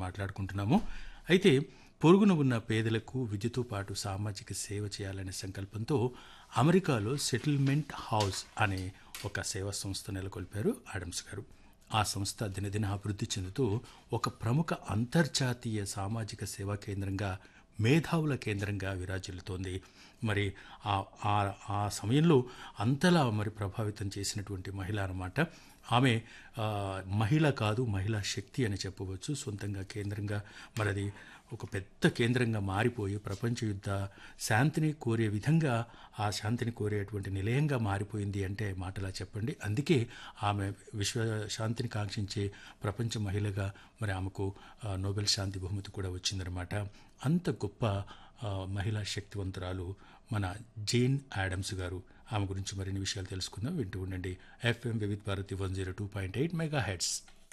మాట్లాడుకుంటున్నాము అయితే పొరుగున ఉన్న పేదలకు విద్యతో పాటు సామాజిక సేవ చేయాలనే సంకల్పంతో అమెరికాలో సెటిల్మెంట్ హౌస్ అనే ఒక సేవా సంస్థ నెలకొల్పారు ఆడమ్స్ గారు ఆ సంస్థ దినదిన అభివృద్ధి చెందుతూ ఒక ప్రముఖ అంతర్జాతీయ సామాజిక సేవా కేంద్రంగా మేధావుల కేంద్రంగా విరాజిల్లుతోంది మరి ఆ ఆ- ఆ సమయంలో అంతలా మరి ప్రభావితం చేసినటువంటి మహిళ అన్నమాట ఆమె ఆ, మహిళ కాదు మహిళా శక్తి అని చెప్పవచ్చు సొంతంగా కేంద్రంగా మరి అది ఒక పెద్ద కేంద్రంగా మారిపోయి ప్రపంచ యుద్ధ శాంతిని కోరే విధంగా ఆ శాంతిని కోరేటువంటి నిలయంగా మారిపోయింది అంటే మాటలా చెప్పండి అందుకే ఆమె విశ్వ శాంతిని కాంక్షించే ప్రపంచ మహిళగా మరి ఆమెకు ఆ, నోబెల్ శాంతి బహుమతి కూడా వచ్చిందనమాట అంత గొప్ప ఆ, మహిళా శక్తివంతురాలు మన జేన్ యాడమ్స్ గారు ఆమె గురించి మరిన్ని విషయాలు తెలుసుకుందాం వింటూ ఉండండి FM Vividh Bharati one zero two point eight megahertz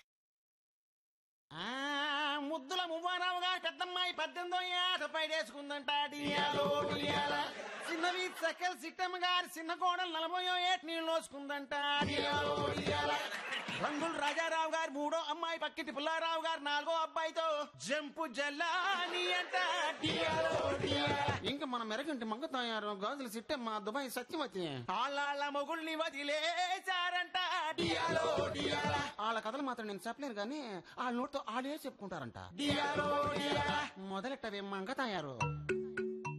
ఆ, ముద్దుల మువ్వారావుగా పెద్దమ్మాయి పద్దెనిమిదో ఏట పైడేసుకుందంట డియాలో డియాల చిన్నవి సకల్ సిట్టమ్మ గారి చిన్న కోడలు నలభయో ఏట నీళ్ళు నోసుకుందంట డియాలో డియాల రంగులు రాజారావు గారు మూడో అమ్మాయి పక్కిటి పుల్లారావు గారు నాలుగో అబ్బాయితో జంపు జల్లాని అంట డియాలో డియాల ఇంకా మన మెరగంటి మంగ తయారు గాజుల సిట్టమ్మ దుబాయ్ సత్యవతి ఆళ్ళ మొగుల్ని వదిలేశారంట డియాలో డియాల వాళ్ళ కథలు మాత్రం నేను చెప్పలేను కానీ వాళ్ళ నోటితో ఆడే చెప్పుకుంటారంట మొదలెట్టవే మంగ తయారు